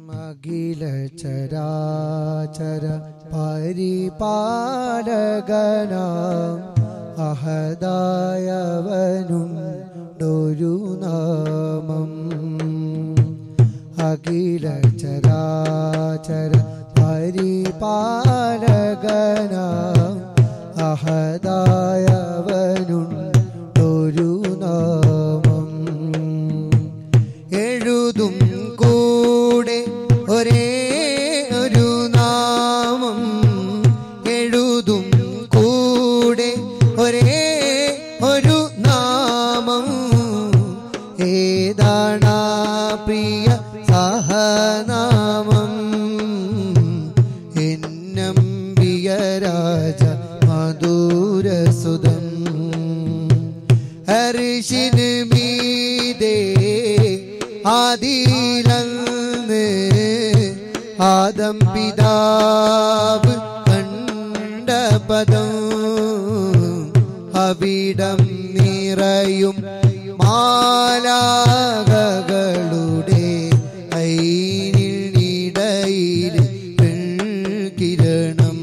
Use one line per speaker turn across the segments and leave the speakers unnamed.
അഖില ചരാചര പരിപാലകനാം അഹദായവനുണ്ടൊരു നാമം അഖില ചരാചര പരിപാലകനാം അഹദായവനുണ്ടൊരു നാമം എഴുതും കൂടെ ഒരേ ഒരു നാമം എഴുതും കൂടെ ഒരേ ഒരു നാമം ഏതാണാ പ്രിയ സഹനാമം എന്നമ്പിയ രാജ മധുരസുതം ഹർഷിന് മീതേ ആദിലന്ന് ആദം പിതാവ് കണ്ട പദം അവിടം നിറയും മാലാകകളുടെ ഐനിടയിൽ കിരണം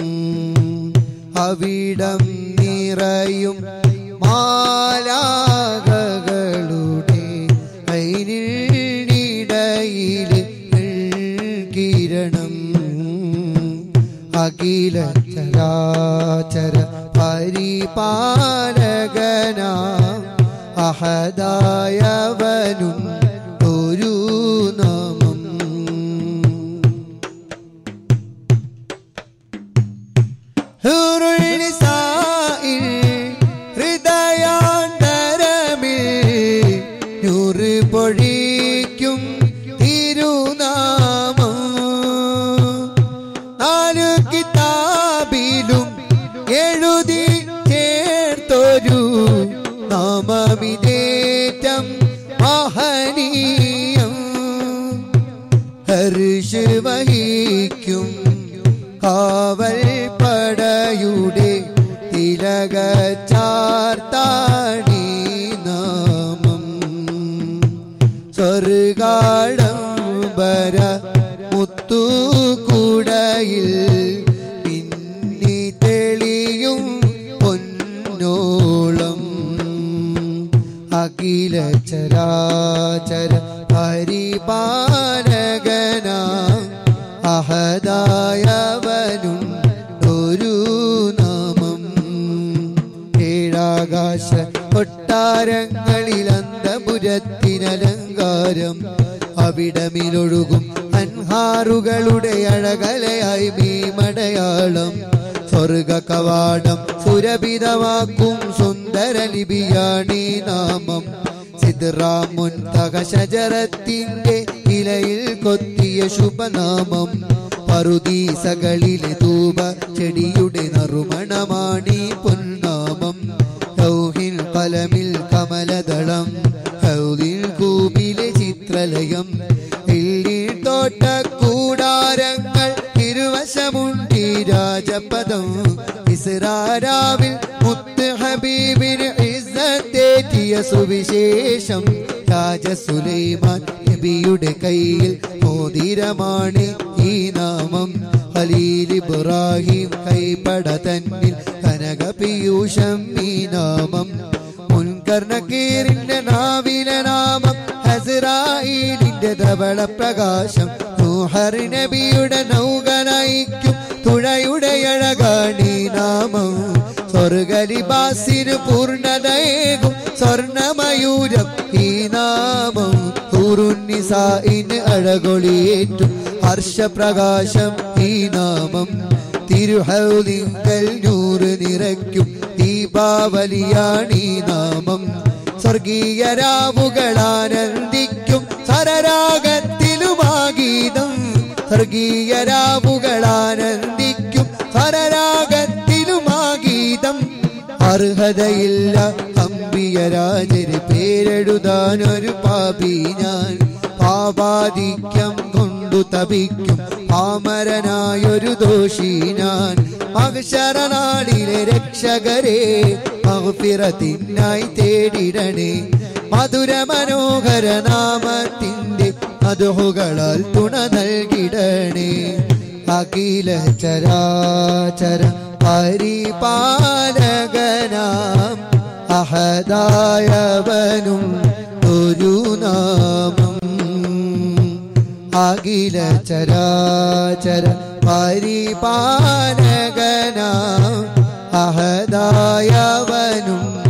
അവിടം നിറയും മാലാകകളുടെ ഐനിടയിൽ കിരണം അഖില ചരാചര പരിപാലകനാ അഹദായവനും ഒരു നാമം ഹുറുൽ നിസാഇൽ ഹൃദയാന്തരമിൽ നൂറ് പൊഴിക്കും തിരുനാമം നാലു കിതാബിലും എഴുതി ചേർത്തൊരു നാമമിതേറ്റം മഹനീയം ഹർഷ് വഹിക്കും കാവൽ പടയുടെ തിലക ചാർത്താണി നാമം സ്വർഗാഡംബര മുത്തുകൂടയിൽ പിന്നി തെളിയും പൊന്നോളം അഖില ചരാചര പരിപാലകനാ അഹദായവനും ഒരു നാമം ഏഴാകാശ കൊട്ടാരങ്ങളിൽ അന്തപുരത്തിനലങ്കാരം അവിടമിലൊഴുകും അൻഹാറുകളുടെ അഴകലയായി മീമടയാളം സ്വർഗ കവാടം സുരഭിതമാക്കും സുന്ദര ലിപിയാണീ നാമം സിദ്റാമുൻ തകശജറത്തിന്റെ ഇലയിൽ കൊത്തിയ ശുഭനാമം പറുദീസകളിലെ ധൂപ ചെടിയുടെ നറുമണമാണീ പൊന്നാമം ഹൗഹിൽ കലമിൽ കമലദളം ഹൗദിൽ കൂപിലെ ചിത്രലയം എല്ലിൽ തോട്ട കൂടാരങ്ങൾ ഇരുവശമുണ്ടി രാജപദം ഇസ്രാരാവിൽ മുത്ത് ഹബീബിന് ഇസ്സത്തേറ്റിയ സുവിശേഷം രാജ സുലൈമാൻ നബിയുടെ കയ്യിൽ മോതിരമാണ് ഈ നാമം ഖലീൽ ഇബ്രാഹിം കൈപ്പട തന്നിൽ കനക പീയൂഷം ഈ നാമം മുൻകർണക്കീറിന്റെ നാവിലെ നാമം ഹസ്രായിലിന്റെ ധവള പ്രകാശം നൂഹർ നബിയുടെ നൗക നയിക്കും തുഴയുടെ അഴകാണീ നാമം സ്വർഗലിബാസിന് പൂർണ്ണതയേകും സ്വർണമയൂരം ഈ നാമം ൂറുന്നിസായിന് അഴകൊളിയേറ്റും ഹർഷപ്രകാശം ഈ നാമം തിരുഹൗലിങ്കൽ നൂറ് നിറയ്ക്കും ദീപാവലിയാണീ നാമം സ്വർഗീയ രാവുകൾ ആനന്ദിക്കും സരരാഗത്തിലുമാഗീതം സ്വർഗീയ രാവുകൾ ആനന്ദിക്കും സരരാഗത്തിലുമാഗീതം അർഹതയില്ല അമ്പിയ രാജന് പേരെഴുതാനൊരു പാപി ഞാൻ പാപാധിക്യം കൊണ്ടു തപിക്കും പാമരനായൊരു ദോഷി ഞാൻ അക്ഷരനാടിലെ രക്ഷകരെ മഹഫിറത്തിനായി തേടിടണേ മധുര മനോഹര നാമത്തിന്റെ മധുഹുകളാൽ തുണ നൽകിടണേ അഖില ചരാചര പരിപാലകനാം അഹദായവനും ഒരു നാമം അഖില ചരാചര പരിപാലകനാം അഹദായവനും